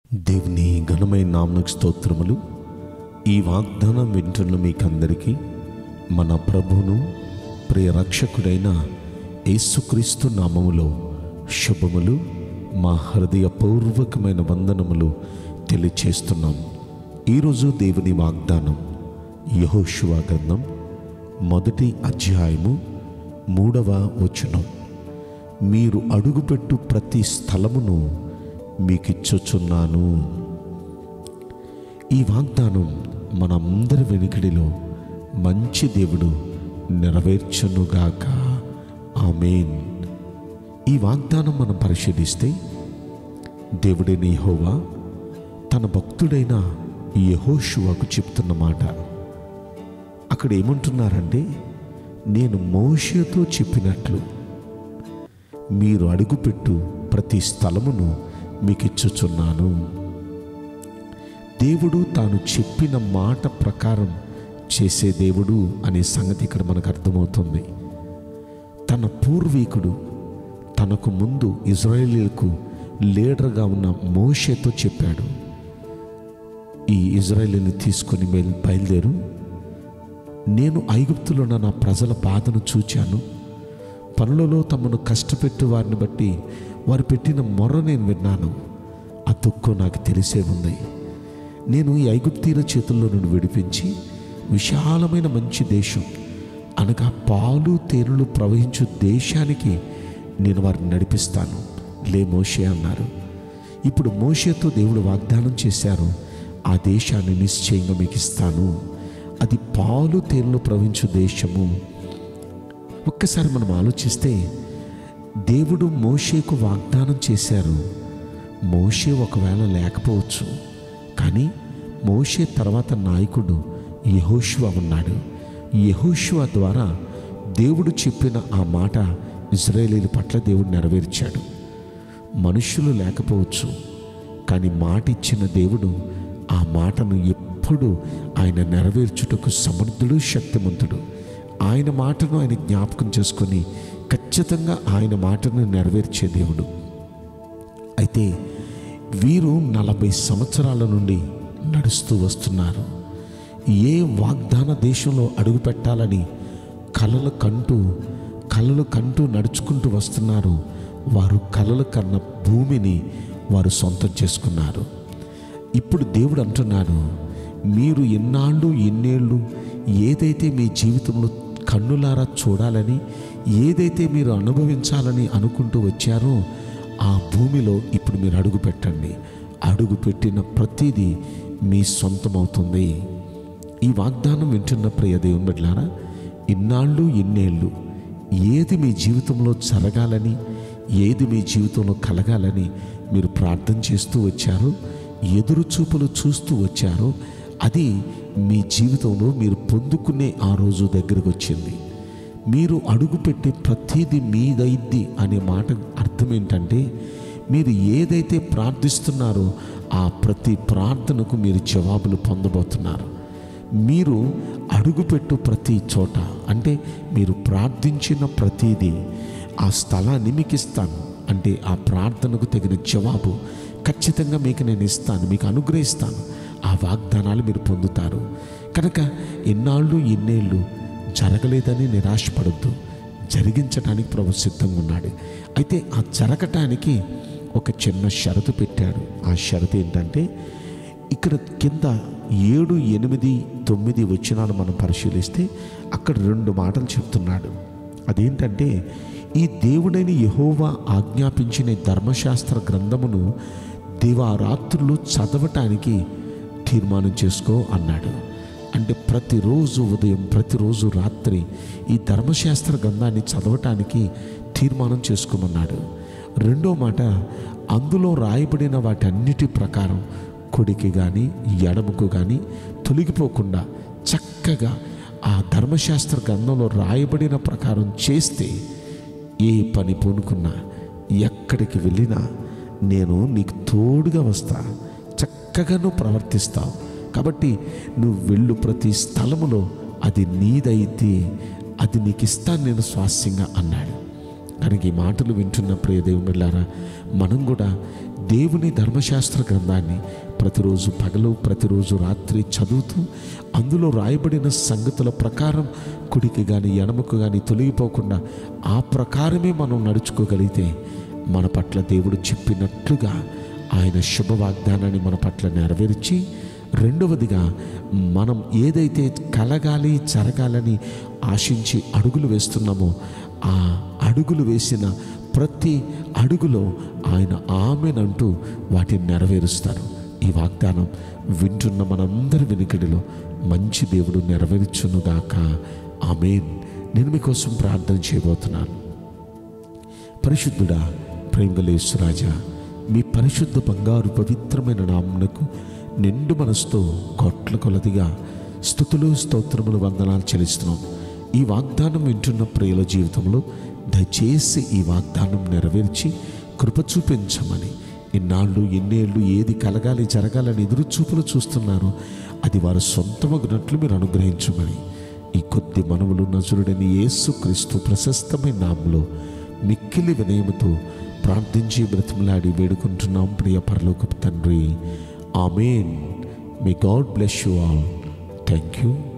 దేవుని ఘనమైన నామకు స్తోత్రములు ఈ వాగ్దానం వింటున్న మీకందరికీ మన ప్రభువును ప్రియ రక్షకుడైన యేసుక్రీస్తు నామములో శుభములు మా హృదయపూర్వకమైన వందనములు తెలియచేస్తున్నాం ఈరోజు దేవుని వాగ్దానం యహోశువ గ్రంథం మొదటి అధ్యాయము మూడవ వచనం మీరు అడుగుపెట్టు ప్రతి స్థలమును మీకిచ్చుచున్నాను ఈ వాగ్దానం మనందరి వెనుకడిలో మంచి దేవుడు నెరవేర్చునుగాక ఆమెన్ ఈ వాగ్దానం మనం పరిశీలిస్తే దేవుడైన యెహోవా తన భక్తుడైన యెహోషువకు చెప్తున్న మాట అక్కడ ఏమంటున్నారంటే నేను మోషేతో చెప్పినట్లు మీరు అడుగుపెట్టు ప్రతి స్థలమును మీకు ఇచ్చుచున్నాను దేవుడు తాను చెప్పిన మాట ప్రకారం చేసే దేవుడు అనే సంగతి ఇక్కడ మనకు అర్థమవుతుంది తన పూర్వీకుడు తనకు ముందు ఇజ్రాయేలీలకు లీడర్గా ఉన్న మోషేతో చెప్పాడు ఈ ఇజ్రాయేలీని తీసుకొని బయలు బయలుదేరు నేను ఐగుప్తులో ఉన్న నా ప్రజల బాధను చూచాను పనులలో తమను కష్టపెట్టు వారిని బట్టి వారు పెట్టిన మొర్ర నేను విన్నాను ఆ దుఃఖం నాకు తెలిసే ఉంది నేను ఈ ఐగుప్తీల చేతుల్లో నుండి విడిపించి విశాలమైన మంచి దేశం అనగా పాలు తేనెలు ప్రవహించు దేశానికి నేను వారిని నడిపిస్తాను లే మోషే అన్నారు ఇప్పుడు మోషేతో దేవుడు వాగ్దానం చేశారు ఆ దేశాన్ని నిశ్చయంగా మీకు ఇస్తాను అది పాలు తేనెలు ప్రవహించు దేశము ఒక్కసారి మనం ఆలోచిస్తే దేవుడు మోషేకు వాగ్దానం చేశారు మోషే ఒకవేళ లేకపోవచ్చు కానీ మోషే తర్వాత నాయకుడు యహోషువ ఉన్నాడు యహోషువ ద్వారా దేవుడు చెప్పిన ఆ మాట ఇజ్రాయేలీల పట్ల దేవుడు నెరవేర్చాడు మనుషులు లేకపోవచ్చు కానీ మాట ఇచ్చిన దేవుడు ఆ మాటను ఎప్పుడు ఆయన నెరవేర్చుటకు సమర్థుడు శక్తిమంతుడు ఆయన మాటను ఆయన జ్ఞాపకం చేసుకొని ఖచ్చితంగా ఆయన మాటను నెరవేర్చే దేవుడు అయితే వీరు నలభై సంవత్సరాల నుండి నడుస్తూ వస్తున్నారు ఏ వాగ్దాన దేశంలో అడుగు పెట్టాలని కలలు కంటూ కలలు కంటూ నడుచుకుంటూ వస్తున్నారు వారు కలలు కన్న భూమిని వారు సొంతం చేసుకున్నారు ఇప్పుడు దేవుడు అంటున్నాడు మీరు ఎన్నాళ్ళు ఎన్నేళ్ళు ఏదైతే మీ జీవితంలో కన్నులారా చూడాలని ఏదైతే మీరు అనుభవించాలని అనుకుంటూ వచ్చారో ఆ భూమిలో ఇప్పుడు మీరు అడుగు పెట్టండి అడుగు పెట్టిన ప్రతిదీ మీ సొంతమవుతుంది ఈ వాగ్దానం వింటున్న ప్రియ దేవుని బిడ్డలారా ఇన్నాళ్ళు ఎన్నేళ్ళు ఏది మీ జీవితంలో జరగాలని ఏది మీ జీవితంలో కలగాలని మీరు ప్రార్థన చేస్తూ వచ్చారో ఎదురు చూపులు చూస్తూ వచ్చారో అది మీ జీవితంలో మీరు పొందుకునే ఆ రోజు దగ్గరకు వచ్చింది మీరు అడుగుపెట్టే ప్రతిదీ మీదైద్ది అనే మాట అర్థం ఏంటంటే మీరు ఏదైతే ప్రార్థిస్తున్నారో ఆ ప్రతి ప్రార్థనకు మీరు జవాబులు పొందబోతున్నారు మీరు అడుగుపెట్టు ప్రతి చోట అంటే మీరు ప్రార్థించిన ప్రతిదీ ఆ స్థలాన్ని మీకు ఇస్తాను అంటే ఆ ప్రార్థనకు తగిన జవాబు ఖచ్చితంగా మీకు నేను ఇస్తాను మీకు అనుగ్రహిస్తాను ఆ వాగ్దానాలు మీరు పొందుతారు కనుక ఎన్నాళ్ళు ఎన్నేళ్ళు జరగలేదని నిరాశపడద్దు జరిగించడానికి ప్రభు సిద్ధంగా ఉన్నాడు అయితే ఆ జరగటానికి ఒక చిన్న షరతు పెట్టాడు ఆ షరతు ఏంటంటే ఇక్కడ కింద ఏడు ఎనిమిది తొమ్మిది వచనాలు మనం పరిశీలిస్తే అక్కడ రెండు మాటలు చెప్తున్నాడు అదేంటంటే ఈ దేవుడైన యహోవా ఆజ్ఞాపించిన ఈ ధర్మశాస్త్ర గ్రంథమును దివారాత్రులు చదవటానికి తీర్మానం చేసుకో అన్నాడు అంటే ప్రతిరోజు ఉదయం ప్రతిరోజు రాత్రి ఈ ధర్మశాస్త్ర గ్రంథాన్ని చదవటానికి తీర్మానం చేసుకోమన్నాడు రెండో మాట అందులో రాయబడిన వాటన్నిటి ప్రకారం కుడికి కానీ ఎడమకు కానీ తొలగిపోకుండా చక్కగా ఆ ధర్మశాస్త్ర గ్రంథంలో రాయబడిన ప్రకారం చేస్తే ఏ పని పూనుకున్నా ఎక్కడికి వెళ్ళినా నేను నీకు తోడుగా వస్తా చక్కగా నువ్వు ప్రవర్తిస్తావు కాబట్టి నువ్వు వెళ్ళు ప్రతి స్థలములో అది నీదైతే అది నీకు ఇస్తాను నేను స్వాస్యంగా అన్నాడు కనుక ఈ మాటలు వింటున్న ప్రియ దేవునిలారా మనం కూడా దేవుని ధర్మశాస్త్ర గ్రంథాన్ని ప్రతిరోజు పగలు ప్రతిరోజు రాత్రి చదువుతూ అందులో రాయబడిన సంగతుల ప్రకారం కుడికి కానీ ఎడమకు కానీ తొలగిపోకుండా ఆ ప్రకారమే మనం నడుచుకోగలిగితే మన పట్ల దేవుడు చెప్పినట్లుగా ఆయన శుభ వాగ్దానాన్ని మన పట్ల నెరవేర్చి రెండవదిగా మనం ఏదైతే కలగాలి జరగాలని ఆశించి అడుగులు వేస్తున్నామో ఆ అడుగులు వేసిన ప్రతి అడుగులో ఆయన ఆమెనంటూ వాటిని నెరవేరుస్తారు ఈ వాగ్దానం వింటున్న మనందరి వెనుకడిలో మంచి దేవుడు నెరవేర్చునుగాక ఆమెన్ నేను మీకోసం ప్రార్థన చేయబోతున్నాను పరిశుద్ధుడా ప్రేమలేశ్వరాజా మీ పరిశుద్ధ బంగారు పవిత్రమైన నామునకు నిండు మనసుతో కోట్ల కొలదిగా స్థుతులు స్తోత్రములు వందనాలు చెల్లిస్తున్నాం ఈ వాగ్దానం వింటున్న ప్రియుల జీవితంలో దయచేసి ఈ వాగ్దానం నెరవేర్చి కృప చూపించమని ఇన్నాళ్ళు ఎన్నేళ్ళు ఏది కలగాలి జరగాలని ఎదురు చూపులు చూస్తున్నారో అది వారు సొంతమగినట్లు మీరు అనుగ్రహించమని ఈ కొద్ది మనవులు నజరుడని యేసు క్రీస్తు ప్రశస్తమైన నామంలో మిక్కిలి వినయముతో ప్రార్థించి బ్రతిమలాడి వేడుకుంటున్నాం ప్రియ పరలోకపు తండ్రి amen may God bless you all thank you